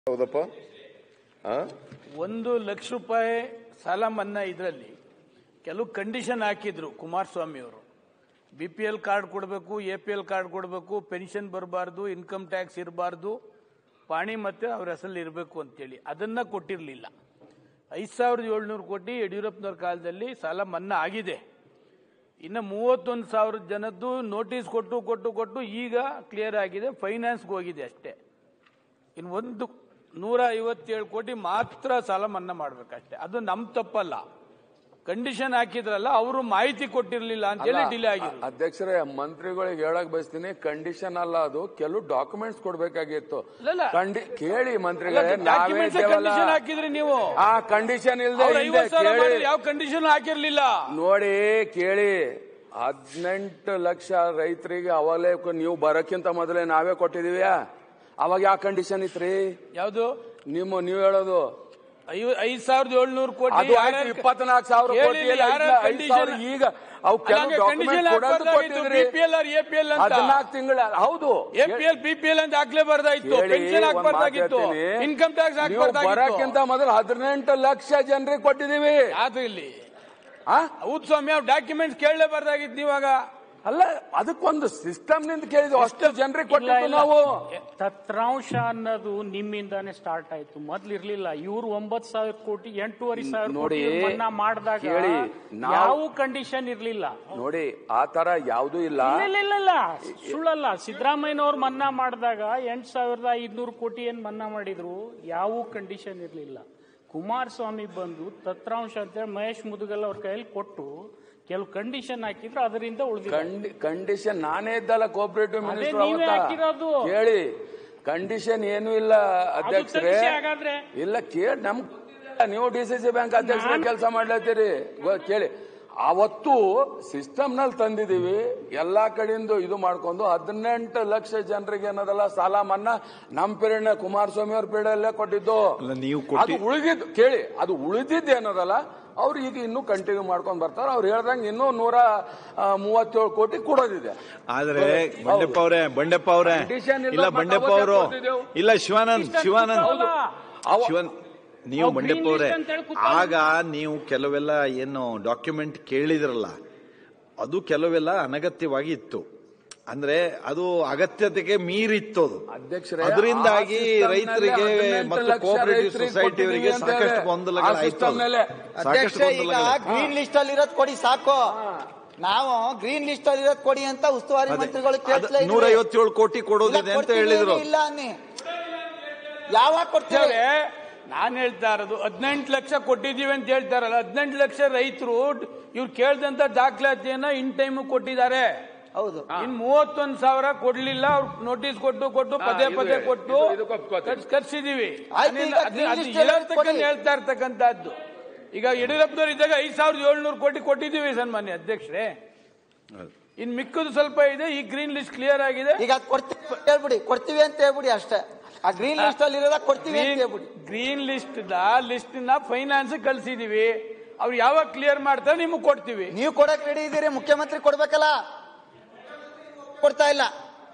ಹೌದಪ್ಪ ಆ? ಒಂದು ಲಕ್ಷ ರೂಪಾಯಿ ಸಾಲ ಮನ್ನಾ ಇದರಲ್ಲಿ ಕೆಲವು ಕಂಡೀಷನ್ ಹಾಕಿದ್ರು ಕುಮಾರಸ್ವಾಮಿ ಅವರು ಬಿ ಪಿ ಎಲ್ ಕಾರ್ಡ್ ಕೊಡಬೇಕು ಎ ಪಿ ಎಲ್ ಕಾರ್ಡ್ ಕೊಡಬೇಕು ಪೆನ್ಷನ್ ಬರಬಾರ್ದು ಇನ್ಕಮ್ ಟ್ಯಾಕ್ಸ್ ಇರಬಾರ್ದು ಪಾಣಿ ಮತ್ತೆ ಅವ್ರ ಹೆಸರಲ್ಲಿ ಇರಬೇಕು ಅಂತೇಳಿ ಅದನ್ನ ಕೊಟ್ಟಿರಲಿಲ್ಲ ಐದು ಸಾವಿರದ ಏಳ್ನೂರು ಕೋಟಿ ಯಡಿಯೂರಪ್ಪನವ್ರ ಕಾಲದಲ್ಲಿ ಸಾಲ ಮನ್ನಾ ಆಗಿದೆ ಇನ್ನು ಮೂವತ್ತೊಂದು ಸಾವಿರ ಜನದ್ದು ನೋಟಿಸ್ ಕೊಟ್ಟು ಕೊಟ್ಟು ಕೊಟ್ಟು ಈಗ ಕ್ಲಿಯರ್ ಆಗಿದೆ ಫೈನಾನ್ಸ್ಗೆ ಹೋಗಿದೆ ಅಷ್ಟೇ ಇನ್ನು ಒಂದು ನೂರ ಐವತ್ತೇಳು ಕೋಟಿ ಮಾತ್ರ ಸಾಲ ಮನ್ನಾ ಮಾಡ್ಬೇಕಷ್ಟೇ ಅದು ನಮ್ ತಪ್ಪಲ್ಲ ಕಂಡೀಷನ್ ಹಾಕಿದ್ರಲ್ಲ ಅವರು ಮಾಹಿತಿ ಕೊಟ್ಟಿರ್ಲಿಲ್ಲ ಅಂತೇಳಿ ಡಿಲೇ ಆಗಿದೆ ಅಧ್ಯಕ್ಷರೇ ಮಂತ್ರಿಗಳಿಗೆ ಹೇಳಕ್ ಬಯಸ್ತೀನಿ ಕಂಡೀಷನ್ ಅಲ್ಲ ಅದು ಕೆಲವು ಡಾಕ್ಯುಮೆಂಟ್ಸ್ ಕೊಡ್ಬೇಕಾಗಿತ್ತು ಇಲ್ಲ. ಕಂಡಿ ಕೇಳಿ ಮಂತ್ರಿಗಳೇ ನಾವೇ ಡಾಕ್ಯುಮೆಂಟ್ಸ್ ಇದ್ದೇವಲ್ಲ. ಕಂಡೀಷನ್ ಹಾಕಿದ್ರಿ ನೀವು ಆ ಕಂಡೀಷನ್ ಇಲ್ದೆ ಅವ್ರು ಹಿಂದೆ ಐವತ್ತು ಸಾವಿರ ಕೇಳಿ ಮಾಡಿದ್ರೆ ಯಾವ ಕಂಡೀಷನ್ ಹಾಕಿರ್ಲಿಲ್ಲ ನೋಡಿ ಕೇಳಿ ಹದಿನೆಂಟು ಲಕ್ಷ ರೈತರಿಗೆ ಅವಾಗಲೇ ಕ- ನೀವು ಬರಕ್ಕಿಂತ ಮೊದಲೇ ನಾವೇ ಕೊಟ್ಟಿದೀವ್ಯಾ ಅವಾಗ ಯಾವ ಕಂಡೀಷನ್ ಇತ್ರಿ ಯಾವುದು ನಿಮ್ಮ ನೀವು ಹೇಳೋದು ಐವ- ಐದ್ ಸಾವಿರದ ಏಳ್ನೂರು ಕೋಟಿ ಅದು ಆಯ್ತು ಯಾರ್ಯಾರು- ಇಪ್ಪತ್ನಾಲ್ಕು ಸಾವಿರ ಹೇಳಿ ಕೋಟಿ ಎಲ್ಲ ಯಾರ್ಯಾರು ಐದು condition- ಸಾವಿರ ಈಗ ಅವು ಕೆಲವು ಅಲ್ಲ, ಹಂಗೆ ಡಾಕ್ಯುಮೆಂಟ್ condition ಕೊಡೋದು ಹಾಕ್ಬಾರ್ದಾಗಿತ್ತು, ಕೊಟ್ಟಿದ್ರಿ BPL or APL ಅಂತ. ಹದಿನಾಲ್ಕು ತಿಂಗಳ ಹೌದು ಎಪಿಎಲ್ ಪಿಪಿಎಲ್ ಅಂತ ಹಾಕ್ಲೇಬಾರ್ದಾಯ್ತು ಕೇಳಿ, ಪೆನ್ಷನ್ ಒಂದ್ ಮಾತ್ ಹಾಕ್ಬಾರ್ದಾಗಿತ್ತು ಹೇಳ್ತೀನಿ. ಇನ್ಕಮ್ ಟ್ಯಾಕ್ಸ್ ನೀವು ಹಾಕ್ಬಾರ್ದಾಗಿತ್ತು ಬರಕ್ಕಿಂತ ಮೊದಲು ಹದಿನೆಂಟು ಲಕ್ಷ ಜನರಿಗೆ ಕೊಟ್ಟಿದೀವಿ ಯಾವ್ದು ಇಲ್ಲಿ ಆ? ಹೌದು ಸ್ವಾಮಿ ಅವ್ರು ಡಾಕ್ಯುಮೆಂಟ್ಸ್ ಕೇಳಲೇಬಾರ್ದಾಗಿತ್ತು ನೀವಾಗ ಅಲ್ಲ ಅದಕ್ಕೊಂದು ಸಿಸ್ಟಮ್ ನಿಂದ ಕೇಳಿದ್ವಿ ಅಷ್ಟು ಜನರಿಗೆ ಇಲ್ಲ, ಕೊಟ್ಟಿದ್ದು ಇಲ್ಲ. ನಾವು ತತ್ರಾಂಶ ಅನ್ನೋದು ನಿಮ್ಮಿಂದಾನೇ ಸ್ಟಾರ್ಟ್ ಆಯ್ತು ಮೊದ್ಲು ಇರ್ಲಿಲ್ಲ ಇವ್ರು ಒಂಬತ್ ಸಾವಿರ ಕೋಟಿ ಎಂಟೂವರೆ ಸಾವಿರ ನೋಡಿ, ಕೋಟಿ ಮನ್ನಾ ಮಾಡಿದಾಗ ಕೇಳಿ, ನಾವು- ಯಾವ ಕಂಡೀಷನ್ ಇರ್ಲಿಲ್ಲ ನೋಡಿ ಆ ತರ ಯಾವ್ದು ಇಲ್ಲ ಇಲ್ಲ ಇಲ್ಲ ಇಲ್ಲ ಸುಳ್ಳಲ್ಲ ಸಿದ್ದರಾಮಯ್ಯನವ್ರು ಮನ್ನಾ ಮಾಡಿದಾಗ ಎಂಟ್ ಸಾವಿರದ ಐದ್ನೂರು ಕೋಟಿ ಏನ್ ಮನ್ನಾ ಮಾಡಿದ್ರು ಯಾವ ಕಂಡೀಷನ್ ಇರ್ಲಿಲ್ಲ ಕುಮಾರಸ್ವಾಮಿ ಬಂದು ತತ್ರಾಂಶ ಅಂತೇಳಿ ಮಹೇಶ್ ಮುದುಗಲ್ ಅವ್ರ ಕೈಯಲ್ಲಿ ಕೊಟ್ಟು ಕೆಲವು ಕಂಡೀಷನ್ ಹಾಕಿದ್ರು ಅದರಿಂದ ಉಳಿದಿಲ್ಲ ಕಂಡೀಷನ್ ನಾನೇ ಇದ್ದಲ್ಲ ಕೋಆಪರೇಟಿವ್ ಅದೇ ಮಿನಿಸ್ಟರ್ ನೀವೇ ಹಾಕಿರೋದು. ಕೇಳಿ ಕಂಡೀಷನ್ ಏನು ಇಲ್ಲ ಅಧ್ಯಕ್ಷರೇ ತನಿಖೆ ಹಾಗಾದ್ರೆ? ಇಲ್ಲ ಕೇಳಿ ನಮ್ ನೀವು ಡಿ ಸಿ ಸಿ ಬ್ಯಾಂಕ್ ಅಧ್ಯಕ್ಷರ ಕೆಲಸ ಮಾಡ್ಲತ್ತೀರಿ ಗೊ- ಕೇಳಿ ಅವತ್ತು ಸಿಸ್ಟಮ್ ನಲ್ಲಿ ತಂದಿದೀವಿ ಎಲ್ಲಾ ಕಡೆಯಿಂದ ಇದು ಮಾಡ್ಕೊಂಡು ಹದಿನೆಂಟು ಲಕ್ಷ ಜನರಿಗೆ ಏನದಲ್ಲ ಸಾಲ ಮನ್ನಾ ನಮ್ ಪೀರಿಯಡ್ ಕುಮಾರಸ್ವಾಮಿ ಅವ್ರ ಪೀರಿಯಡ್ ಅಲ್ಲೇ ಕೊಟ್ಟಿದ್ದು ಅಲ್ಲ, ನೀವು ಅದು ಕೊಟ್ಟಿ ಉಳಿದಿದ್ದು ಕೇಳಿ ಅದು ಉಳಿದಿದ್ದು ಏನದಲ್ಲ ಅವ್ರು ಈಗ ಇನ್ನೂ ಕಂಟಿನ್ಯೂ ಮಾಡ್ಕೊಂಡ್ ಬರ್ತಾರೆ ಅವ್ರು ಹೇಳ್ದಂಗೆ ಇನ್ನೂ ನೂರ ಆ, ಮೂವತ್ತೇಳು ಕೋಟಿ ಕೊಡೋದಿದೆ ಆದ್ರೆ ಬಂಡೆಪ್ಪ ಅವರೇ ಬಂಡೆಪ್ಪ ಅವರೇ Condition ಇಲ್ಲ, ಇಲ್ಲ ಮತ್ತೆ ಬಂಡೆಪ್ಪ ಅವತ್ತೇ ಅವರು ಕೊಟ್ಟಿದ್ದೆವು. ಇಲ್ಲ ಶಿವಾನಂದ್ ಶಿವಾನಂದ್ ಹೌದು. ಅವ- ಶಿವನ್ ನೀವು ಅವ್ರು ಬಂಡೆಪ್ಪ green ಅವರೇ list ಅಂತ ಹೇಳಿ ಕೂತ್ಕೊಂಡು- ಆಗ ನೀವು ಕೆಲವೆಲ್ಲ ಏನು ಡಾಕ್ಯುಮೆಂಟ್ ಕೇಳಿದ್ರಲ್ಲ ಅದು ಕೆಲವೆಲ್ಲ ಅನಗತ್ಯವಾಗಿ ಇತ್ತು ಅಂದ್ರೆ ಅದು ಅಗತ್ಯತೆಗೆ ಮೀರಿತ್ತು ಅದು ಅಧ್ಯಕ್ಷರೇ, ಅದರಿಂದಾಗಿ ಆ system ರೈತರಿಗೆ ನಲ್ಲಿ ಹದಿನೆಂಟು ಮತ್ತು ಲಕ್ಷ ಕೋಆಪರೇಟಿವ್ ರೈತರಿಗೆ ಸೊಸೈಟಿ ಅವರಿಗೆ ಕೊಟ್ಟಿದ್ದೀವಿ ಅಂತ ಸಾಕಷ್ಟು ಹೇಳಿ. ಗೊಂದಲಗಳು ಆ ಆಯ್ತು system ನಲ್ಲೇ. ಸಾಕಷ್ಟು ಅಧ್ಯಕ್ಷ ಈಗ ಗೊಂದಲಗಳು ಗ್ರೀನ್ ಲಿಸ್ಟ್ ಅಲ್ಲಿ ಇರೋದ್ ಕೊಡಿ ಸಾಕು ನಾವು ಗ್ರೀನ್ ಲಿಸ್ಟ್ ಅಲ್ಲಿ ಇರೋದ್ ಕೊಡಿ ಅಂತ ಉಸ್ತುವಾರಿ ಅದೇ. ಮಂತ್ರಿಗಳು ಅದು ಕೇಳ್ತಾ ಇದ್ದೀವಿ. ನೂರೈವತ್ತೇಳು ಕೋಟಿ ಕೊಡೋದಿದೆ ಇಲ್ಲ, ಅಂತ ಕೊಡ್ತೀವಿ ಹೇಳಿದ್ರು ಇಲ್ಲ ಅನ್ನಿ ಯಾವಾಗ ಕೊಡ್ತೀವಿ ಅವ್ರೆ, ನಾನ್ ಹೇಳ್ತಾ ಇರೋದು ಹದಿನೆಂಟು ಲಕ್ಷ ಕೊಟ್ಟಿದೀವಿ ಅಂತ ಹೇಳ್ತಾರಲ್ಲ ಹದಿನೆಂಟು ಲಕ್ಷ ರೈತರು ಇವ್ರು ಕೇಳ್ದಂತ ದಾಖಲಾತಿಯನ್ನ ಇನ್ ಟೈಮ್ ಕೊಟ್ಟಿದ್ದಾರೆ ಹೌದು ಇನ್ ಮೂವತ್ತೊಂದು ಸಾವಿರ ಕೊಡ್ಲಿಲ್ಲ ಅವ್ರು ನೋಟಿಸ್ ಕೊಟ್ಟು ಕೊಟ್ಟು ಪದೇ ಇದು- ಪದೇ ಕೊಟ್ಟು ಇದು- ಇದು ಒಪ್ಕೋತೀನಿ. ಕರ್ಸ್- ಕರ್ಸಿದೀವಿ ಆಯ್ತು, ಈಗ ಅದ್ನ- green ಅದು list ಎಲ್ಲ ಹೇಳ್ತಕ್ಕಂಥ ಕೊಡಿ. ಹೇಳ್ತಾ ಇರ್ತಕ್ಕಂಥದ್ದು ಈಗ ಯಡಿಯೂರಪ್ಪನವ್ರು ಇದ್ದಾಗ ಐದ್ ಸಾವಿರದ ಏಳ್ನೂರು ಕೋಟಿ ಕೊಟ್ಟಿದ್ದೀವಿ ಸನ್ಮಾನ್ಯ ಅಧ್ಯಕ್ಷರೇ ಇನ್ ಮಿಕ್ಕದು ಸ್ವಲ್ಪ ಇದೆ ಈ ಗ್ರೀನ್ ಲಿಸ್ಟ್ ಕ್ಲಿಯರ್ ಆಗಿದೆ ಈಗ ಅದ್ ಕೊಡ್ತೀವಿ ಅಂತ ಹೇಳ್ಬಿಡಿ ಕೊಡ್ತೀವಿ ಅಂತ ಹೇಳ್ಬಿಡಿ ಅಷ್ಟೇ ಆ ಗ್ರೀನ್ ಲಿಸ್ಟ್ ಅಲ್ಲಿ ಇರೋದ ಕೊಡ್ತೀವಿ ಅಂತ ಹೇಳ್ಬಿಡಿ ಗ್ರೀನ್ ಲಿಸ್ಟ್ ಲಿಸ್ಟ್ ನ ಫೈನಾನ್ಸ್ ಕಳ್ಸಿದೀವಿ ಅವ್ರು ಯಾವಾಗ ಕ್ಲಿಯರ್ ಮಾಡ್ತಾರೆ ನಿಮಗೆ ಕೊಡ್ತೀವಿ ನೀವು ಕೊಡಕ್ ರೆಡಿ ಇದ್ದೀರಿ ಮುಖ್ಯಮಂತ್ರಿ ಕೊಡ್ಬೇಕಲ್ಲ ಕೊಡ್ತಾ ಇಲ್ಲ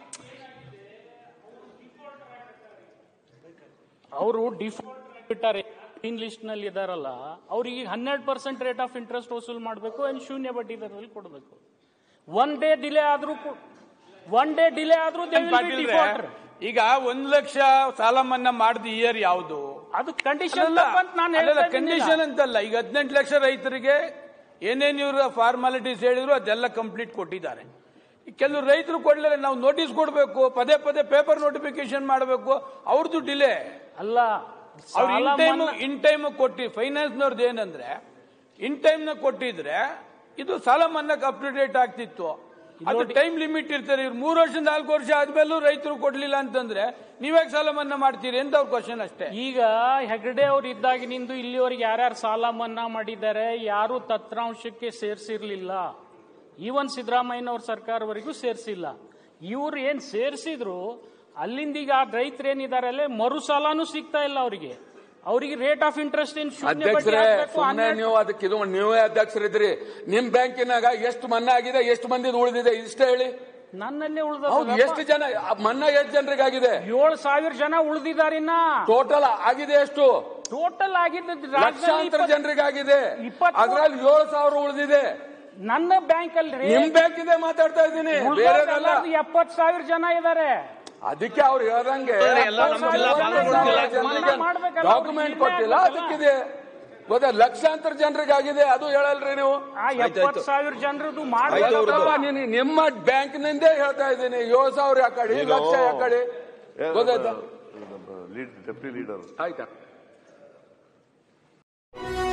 ಅವರು ಡಿಫಾಲ್ಟ್ ಬಿಟ್ಟಾರೆ ಗ್ರೀನ್ ಲಿಸ್ಟ್ ನಲ್ಲಿ ಇದಾರಲ್ಲ ಅವ್ರಿಗೆ ಹನ್ನೆರಡು ಪರ್ಸೆಂಟ್ ರೇಟ್ ಆಫ್ ಇಂಟ್ರೆಸ್ಟ್ ವಸೂಲ್ ಮಾಡಬೇಕು ಅಂಡ್ ಶೂನ್ಯ ಬಡ್ಡಿ ದರದಲ್ಲಿ ಕೊಡಬೇಕು ಒನ್ ಡೇ ಡಿಲೇ ಆದ್ರೂ ಒನ್ ಡೇ ಡಿಲೇ ಆದ್ರೂ ಪಾಟೀಲ್ರೆ, ಡಿಫಾಲ್ಟರ್ ಈಗ ಒಂದ್ ಲಕ್ಷ ಸಾಲ ಮನ್ನಾ ಮಾಡಿದ ಇಯರ್ ಯಾವುದು ಅದು ಕಂಡೀಷನ್ ಅಂತ ನಾನು ಹೇಳ್ತಾ ಕಂಡೀಷನ್ ಅಂತಲ್ಲ ಈಗ ಹದಿನೆಂಟು ಲಕ್ಷ ರೈತರಿಗೆ ಏನೇನು ಇವ್ರ ಫಾರ್ಮಾಲಿಟೀಸ್ ಹೇಳಿದ್ರು ಅದೆಲ್ಲ ಕಂಪ್ಲೀಟ್ ಕೊಟ್ಟಿದ್ದಾರೆ ಈ ಕೆಲವು ರೈತರು ಕೊಡ್ಲಿಲ್ಲ ನಾವು ನೋಟಿಸ್ ಕೊಡಬೇಕು ಪದೇ ಪದೇ ಪೇಪರ್ ನೋಟಿಫಿಕೇಶನ್ ಮಾಡಬೇಕು ಅವ್ರದ್ದು ಡಿಲೇ ಅಲ್ಲ ಅವ್ರು ಇನ್ ಸಾಲ ಟೈಮ್ ಮನ್ನಾ- ಇನ್ ಟೈಮ್ ಕೊಟ್ಟಿ ಫೈನಾನ್ಸ್ನವ್ರದ್ದು ಏನಂದ್ರೆ ಇನ್ ಟೈಮ್ ನ ಕೊಟ್ಟಿದ್ರೆ ಇದು ಸಾಲ ಮನ್ನಾಕ್ ಅಪ್ ಟು ಡೇಟ್ ಆಗ್ತಿತ್ತು ಅದು ಟೈಮ್ ಲಿಮಿಟ್ ಇರ್ತಾರೆ ಇವ್ರು ಮೂರು ವರ್ಷ ನಾಲ್ಕು ವರ್ಷ ಆದ್ಮೇಲೂ ರೈತರು ಕೊಡ್ಲಿಲ್ಲ ಅಂತಂದ್ರೆ ನೀವ್ಯಾಕೆ ಸಾಲ ಮನ್ನಾ ಮಾಡ್ತೀರಿ ಅಂತ ಅವ್ರ ಕ್ವಶನ್ ಅಷ್ಟೇ ಈಗ ಹೆಗಡೆ ಅವ್ರು ಇದ್ದಾಗಿನಿಂದ ಇಲ್ಲಿವರೆಗೆ ಯಾರ್ಯಾರು ಸಾಲ ಮನ್ನಾ ಮಾಡಿದ್ದಾರೆ ಯಾರು ತತ್ರಾಂಶಕ್ಕೆ ಸೇರಿಸಿರ್ಲಿಲ್ಲ ಈವನ್ ಸಿದ್ದರಾಮಯ್ಯನವ್ರ ಸರ್ಕಾರವರೆಗೂ ಸೇರಿಸಿಲ್ಲ ಇವ್ರು ಏನ್ ಸೇರಿಸಿದ್ರು ಅಲ್ಲಿಂದ ಈಗ ರೈತರು ಏನಿದಾರಲ್ಲ ಮರು ಸಾಲಾನು ಸಿಗ್ತಾ ಇಲ್ಲ ಅವರಿಗೆ ಅವರಿಗೆ ರೇಟ್ ಆಫ್ ಇಂಟ್ರೆಸ್ಟ್ ಏನ್ ಶೂನ್ಯ ಬಡ್ಡಿ ಅಧ್ಯಕ್ಷರೇ ಹಾಕ್ಬೇಕು, ಸುಮ್ಮನೆ ಹನ್ನೆರಡು- ನೀವು ಅದಕ್ಕೆ ಇದು ನೀವೇ ಅಧ್ಯಕ್ಷರಿದ್ರಿ ನಿಮ್ ಬ್ಯಾಂಕಿನಾಗ ಎಷ್ಟು ಮನ್ನಾ ಆಗಿದೆ ಎಷ್ಟು ಮಂದಿ ಉಳಿದಿದೆ ಇಷ್ಟೇ ಹೇಳಿ ನನ್ನಲ್ಲೇ ಹೌದು ಉಳ್ದ ಎಷ್ಟು ಜನ ಆ ಮನ್ನಾ ಎಷ್ಟು ಜನರಿಗಾಗಿದೆ ಏಳು ಸಾವಿರ ಜನ ಉಳ್ದಿದಾರಿನ್ನ ಟೋಟಲ್ ಆಗಿದೆ ಎಷ್ಟು ಟೋಟಲ್ ಆಗಿದ್ದ ಲಕ್ಷಾಂತರ ಜನರಿಗಾಗಿದೆ ಇಪ್ಪತ್ತು- ಅದ್ರಲ್ಲಿ ಏಳು ಸಾವಿರ ಉಳಿದಿದೆ ನನ್ನ ಬ್ಯಾಂಕ್ ಅಲ್ಲಿ ನಿಮ್ ಬ್ಯಾಂಕ್ ಇದೆ ಮಾತಾಡ್ತಾ ಇದ್ದೀನಿ ಬೇರೆದಲ್ಲ ಎಪ್ಪತ್ ಸಾವಿರ ಜನ ಇದಾರೆ ಅದಕ್ಕೆ ಅವ್ರು ಹೇಳ್ದಂಗೆ ಎಲ್ಲ ನಮ್ಮ ಜಿಲ್ಲಾ ಮನ್ನಾ ಮಾಡ್ಬೇಕಲ್ಲ, ಡಾಕ್ಯುಮೆಂಟ್ ಅವ್ರಿಗೆ ಕೊಟ್ಟಿಲ್ಲ ಇಲ್ಲೇ ಅದಕ್ಕಿದೆ ಗೊತ್ತಾ ಲಕ್ಷಾಂತರ ಜನರಿಗಾಗಿದೆ ಅದು ಹೇಳಲ್ರಿ ನೀವು ಆ ಎಪ್ಪತ್ ಸಾವಿರ ಜನರದು ಆಯ್ತು ಅವ್ರದ್ದು. ಅಲ್ಲಪ್ಪ, ನೀನು ನಿಮ್ಮ ಬ್ಯಾಂಕ್ ನಿಂದೇ ಹೇಳ್ತಾ ಇದ್ದೀನಿ ಏಳು ಸಾವಿರ ಯಾಕಡಿ ಲಕ್ಷ ಯಾಕಡಿ ಗೊತ್ತಾಯ್ತಾ ಲೀಡ್ ಡೆಪ್ಟಿ ಲೀಡರ್ ಆಯ್ತಾ